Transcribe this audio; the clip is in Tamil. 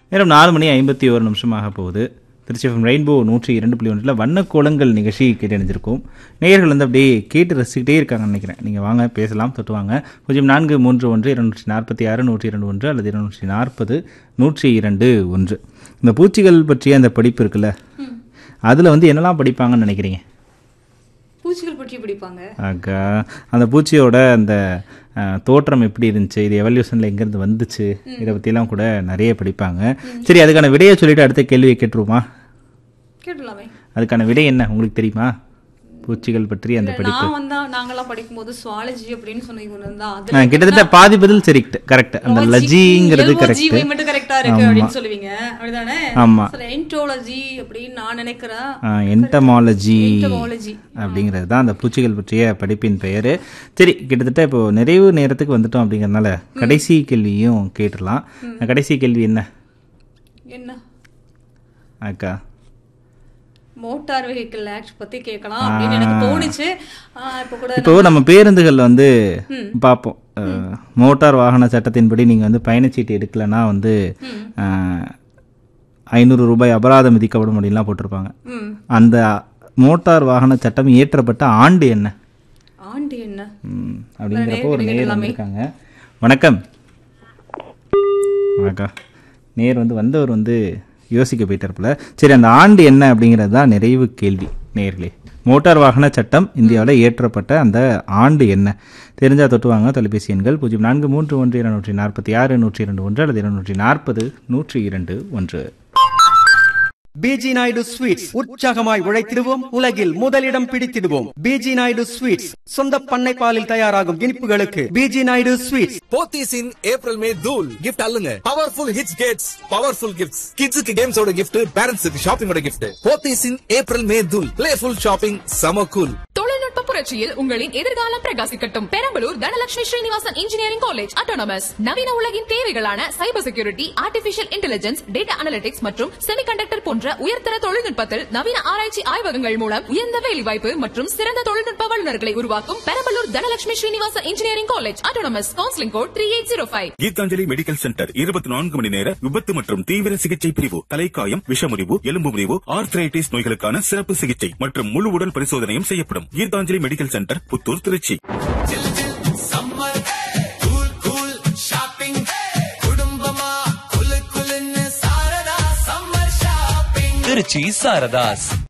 நேரம் நாலு மணி ஐம்பத்தி ஒரு நிமிஷமாக போகுது திருச்சி எஃப்எம் ரெயின்போ நூற்றி இரண்டு புள்ளி ஒன்றில் வண்ணக்கோலங்கள் நிகழ்ச்சி கேட்டணிஞ்சிருக்கும் நேயர்கள் வந்து அப்படியே கேட்டு ரசிக்கிட்டே இருக்காங்கன்னு நினைக்கிறேன் நீங்கள் வாங்க பேசலாம் தொட்டு வாங்க பூஜ்ஜியம் நான்கு மூன்று ஒன்று இருநூற்றி நாற்பத்தி ஆறு நூற்றி இரண்டு ஒன்று அல்லது இருநூற்றி நாற்பது நூற்றி இரண்டு ஒன்று இந்த பூச்சிகள் பற்றிய அந்த படிப்பு இருக்குல்ல அதில் வந்து என்னெல்லாம் படிப்பாங்கன்னு நினைக்கிறீங்க பூச்சிகள் பற்றி பிடிப்பாங்க அக்கா அந்த பூச்சியோட அந்த அஹ், தோற்றம் எப்படி இருந்துச்சு இது எவல்யூஷனில் எங்கேருந்து வந்துச்சு இதை பற்றிலாம் கூட நிறைய படிப்பாங்க சரி அதுக்கான விடையை சொல்லிட்டு அடுத்த கேள்வியை கேட்டுருவோமா கேட்டலாமே அதுக்கான விடை என்ன உங்களுக்கு தெரியுமா பூச்சிகள் பற்றி அந்த படிப்பு நான் வந்தா நாங்கெல்லாம் படிக்கும்போது சுவாலஜி அப்படின்னு சொன்னீங்க இருந்தா அது ஆ, கிட்டத்தட்ட பாதி பதில் சரி கரெக்ட் அந்த லஜிங்கிறது கரெக்ட் ஜீவை மட்டும் கரெக்டா இருக்கு அப்படின்னு சொல்லுவீங்க அப்படிதானே ஆமா. என்டோலஜி அப்படின்னு நான் நினைக்கிறேன் என்டமாலஜி Entomology. அப்படிங்கிறது தான் அந்த பூச்சிகள் பற்றிய படிப்பின் பெயர் சரி கிட்டத்தட்ட இப்போ நிறைவு நேரத்துக்கு வந்துட்டோம் அப்படிங்கறதுனால கடைசி கேள்வியும் கேட்டுடலாம் கடைசி கேள்வி என்ன என்ன அக்கா மோட்டார் வெஹிக்கிள் ஆக்ட் பத்தி கேட்கலாம் அப்படின்னு எனக்கு தோணுச்சு ஆ, இப்ப கூட இப்போ நம்ம பேருந்துகளில் வந்து பார்ப்போம் அஹ், மோட்டார் வாகன சட்டத்தின்படி நீங்கள் வந்து பயணச்சீட்டு எடுக்கலைன்னா வந்து அஹ், ஐநூறு ரூபாய் அபராதம் விதிக்கப்படும் அப்படின்லாம் போட்டிருப்பாங்க ம் அந்த மோட்டார் வாகன சட்டம் இயற்றப்பட்ட ஆண்டு என்ன ஆண்டு என்ன ம், அப்படிங்கிறப்போ ஒரு நேர் வந்திருக்காங்க வணக்கம் வணக்கம் நேர் வந்து வந்தவர் வந்து யோசிக்க போயிட்டார்ப்புல சரி அந்த ஆண்டு என்ன அப்படிங்கிறது தான் நிறைவு கேள்வி நேர்களே மோட்டார் வாகன சட்டம் இந்தியாவில் இயற்றப்பட்ட அந்த ஆண்டு என்ன தெரிஞ்சா தொட்டுவாங்க தொலைபேசி எண்கள் பூஜ்ஜியம் நான்கு மூன்று ஒன்று இருநூற்றி நாற்பத்தி ஆறு நூற்றி இரண்டு ஒன்று அல்லது இருநூற்றி நாற்பது நூற்றி இரண்டு ஒன்று பிஜி நாயுடு ஸ்வீட்ஸ் உற்சாகமாய் உழைத்திடுவோம் உலகில் முதலிடம் பிடித்திடுவோம் பிஜி நாயுடு ஸ்வீட்ஸ் சொந்த பண்ணை பாலில் தயாராகும் இனிப்புகளுக்கு P G Naidu sweets Pothys in April May தூல் கிஃப்ட் அல்லுங்க பவர்ஃபுல் ஹிட்ஸ் கேட்ஸ் பவர்ஃபுல் கிஃப்ட்ஸ் கிட்ஸுக்கு கேம்ஸோட கிஃப்ட் பேரண்ட்ஸுக்கு ஷாப்பிங்கோட gift Pothys in April May தூல் பிளேஃபுல் ஷாப்பிங் சம கூல் தொழில்நுட்ப புரட்சியில் உங்களின் எதிர்காலம் பிரகாசிக்கட்டும் Perambalur Dhanalakshmi Srinivasan engineering college autonomous நவீன உலகின் தேவைகளான cyber security artificial intelligence data analytics மற்றும் செமிகண்டக்டர் போன்ற உயர்தர தொழில்நுட்பத்தில் நவீன ஆராய்ச்சி ஆய்வகங்கள் மூலம் உயர்ந்த வேலைவாய்ப்பு மற்றும் சிறந்த தொழில்நுட்ப வல்லுநர்களை உருவாக்கும் Perambalur Dhanalakshmi Srinivasan engineering college autonomous counselling code three eight zero five Geethanjali medical centre இருபத்தி நான்கு மணி நேர விபத்து மற்றும் தீவிர சிகிச்சை பிரிவு தலைக்காயம் விஷமுறிவு எலும்பு முறிவு ஆர்த்ரைட்டிஸ் நோய்களுக்கான சிறப்பு சிகிச்சை மற்றும் முழு உடல் பரிசோதனையும் செய்யப்படும் Geethanjali medical centre Puthur Tiruchi summer cool cool shopping குடும்பமா குலு குலுன்னு சாரதா சம்மர் ஷாப்பிங் திருச்சி சாரதாஸ்